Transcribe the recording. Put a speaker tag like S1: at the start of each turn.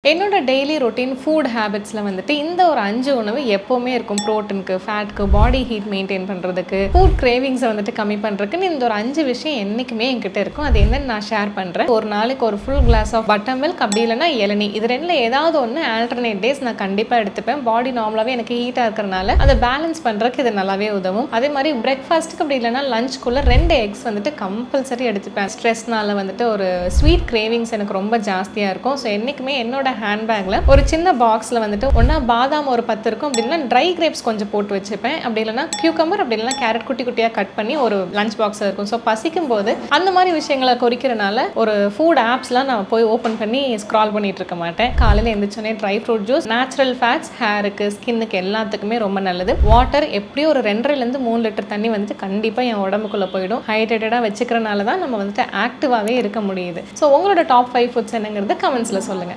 S1: என்னோட daily routine food ஹேபிட்ஸில் வந்துட்டு இந்த ஒரு அஞ்சு உணவு எப்போவுமே இருக்கும் ப்ரோட்டீனுக்கு ஃபேட்க்கு பாடி ஹீட் மெயின்டைன் பண்ணுறதுக்கு ஃபுட் கிரேவிங்ஸை வந்துட்டு கம்மி பண்ணுறதுக்குன்னு இந்த ஒரு அஞ்சு விஷயம் என்றைக்குமே என்கிட்ட இருக்கும் அது என்னன்னு நான் ஷேர் பண்ணுறேன் ஒரு நாளைக்கு ஒரு full glass of buttermilk அப்படி இல்லைன்னா இளநீ இது ரெண்டில் ஏதாவது ஒன்று ஆல்டர்னேட் டேஸ் நான் கண்டிப்பாக எடுத்துப்பேன் பாடி நார்மலாகவே எனக்கு ஹீட்டாக இருக்கிறனால அதை பேலன்ஸ் பண்ணுறதுக்கு இது நல்லாவே உதவும் அதே மாதிரி பிரேக்ஃபாஸ்ட்டுக்கு அப்படி இல்லைன்னா லஞ்சுக்குள்ளே ரெண்டு எக்ஸ் வந்துட்டு கம்பல்சரி எடுத்துப்பேன் ஸ்ட்ரெஸ்னால வந்துட்டு ஒரு ஸ்வீட் கிரேவிங்ஸ் எனக்கு ரொம்ப ஜாஸ்தியாக இருக்கும் ஸோ என்றைக்குமே என்னோட ஹேண்ட்பேக்கில் ஒரு சின்ன பாக்ஸில் வந்துட்டு ஒன்றா பாதாம் ஒரு பத்து இருக்கும் அப்படி இல்லைன்னா ட்ரை கிரேப்ஸ் கொஞ்சம் போட்டு வச்சுப்பேன் அப்படி இல்லைன்னா கியூக்கம்பர் அப்படி இல்லைன்னா கேரட் குட்டி குட்டியாக கட் பண்ணி ஒரு லஞ்ச் பாக்ஸில் இருக்கும் ஸோ பசிக்கும் போது அந்த மாதிரி விஷயங்களை குறிக்கிறனால ஒரு ஃபுட் ஆப்ஸ்லாம் நான் போய் ஓப்பன் பண்ணி ஸ்க்ரால் பண்ணிட்டு இருக்க மாட்டேன் காலையில் எழுந்திரிச்சோன்னே dry fruit juice natural fats ஹேருக்கு ஸ்கின்னுக்கு எல்லாத்துக்குமே ரொம்ப நல்லது வாட்டர் எப்படியும் ஒரு ரெண்டரைலேருந்து மூணு லிட்டர் தண்ணி வந்துட்டு கண்டிப்பாக என் உடம்புக்குள்ளே போயிடும் ஹைட்ரேட்டடாக வச்சுக்கிறனால தான் நம்ம வந்துட்டு ஆக்டிவாகவே இருக்க முடியுது ஸோ உங்களோட டாப் ஃபைவ் ஃபுட்ஸ் என்னங்கிறது கமெண்ட்ஸில் சொல்லுங்கள்